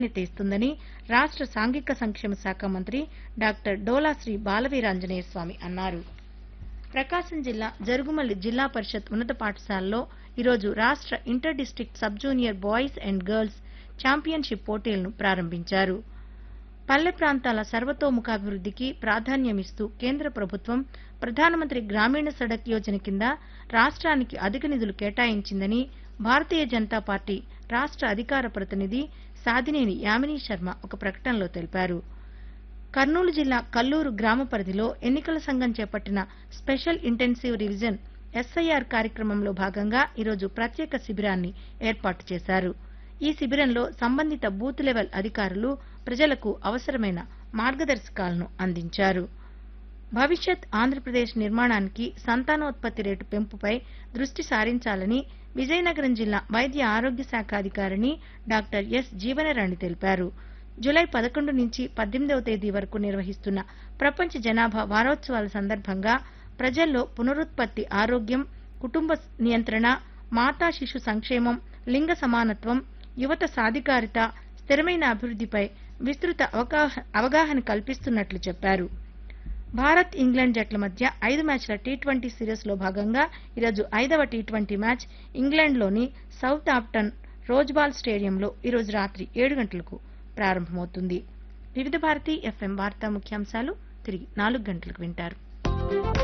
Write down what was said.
తీస్తుందని రాష్ట్ర సాంఘిక సంక్షేమ శాఖ మంత్రి డాక్టర్ డోలా శ్రీ బాలవీరాంజనేయ స్వామి అన్నారు ప్రకాశం జిల్లా జరుగుమల్లి జిల్లా పరిషత్ ఉన్నత పాఠశాలలో ఈరోజు రాష్ట్ర inter district sub junior boys and girls championship పోటీలను ప్రారంభించారు పల్లె ప్రాంతాల సర్వతోముఖాభివృద్ధికి ప్రాధాన్యమిస్తూ కేంద్ర ప్రభుత్వం ప్రధానమంత్రి గ్రామీణ సడక్ యోజన కింద రాష్ట్రానికి అధిక నిధులు కేటాయించిందని భారతీయ జనతా పార్టీ రాష్ట్ర అధికార ప్రతినిధి సాదినేని యామినీ శర్మ ఒక ప్రకటనలో తెలిపారు కర్నూలు జిల్లా కల్లూరు గ్రామ పరిధిలో ఎన్నికల సంఘం చేపట్టిన స్పెషల్ ఇంటెన్సివ్ రివిజన్ ఎస్ఐఆర్ కార్యక్రమంలో భాగంగా ఈరోజు ప్రత్యేక శిబిరాన్ని ఏర్పాటు చేశారు ఈ శిబిరంలో సంబంధిత బూత్ లెవెల్ అధికారులు ప్రజలకు అవసరమైన మార్గదర్శకాలను అందించారు భవిష్యత్ ఆంధ్రప్రదేశ్ నిర్మాణానికి సంతానోత్పత్తి రేటు పెంపుపై దృష్టి సారించాలని విజయనగరం జిల్లా వైద్య ఆరోగ్య శాఖ అధికారిని డాక్టర్ ఎస్ జీవనరాణి తెలిపారు జూలై పదకొండు నుంచి పద్దెనిమిదవ తేదీ వరకు నిర్వహిస్తున్న ప్రపంచ జనాభా వారోత్సవాల సందర్భంగా ప్రజల్లో పునరుత్పత్తి ఆరోగ్యం కుటుంబ నియంత్రణ మాతా శిశు సంక్షేమం లింగ సమానత్వం యువత సాధికారిత స్థిరమైన అభివృద్ధిపై విస్తృత అవగాహ- అవగాహన కల్పిస్తున్నట్లు చెప్పారు భారత్ ఇంగ్లాండ్ జట్ల మధ్య ఐదు మ్యాచ్ల టీ ట్వంటీ సిరీస్ లో భాగంగా ఈరోజు ఐదవ టీ ట్వంటీ మ్యాచ్ ఇంగ్లాండ్లోని సౌత్ ఆప్టన్ రోజ్బాల్ స్టేడియంలో ఈరోజు రాత్రి ఏడు గంటలకు ప్రారంభమవుతుంది వివిధ భారతి ఎఫ్ఎం వార్తా ముఖ్యాంశాలు తిరిగి నాలుగు గంటలకు వింటారు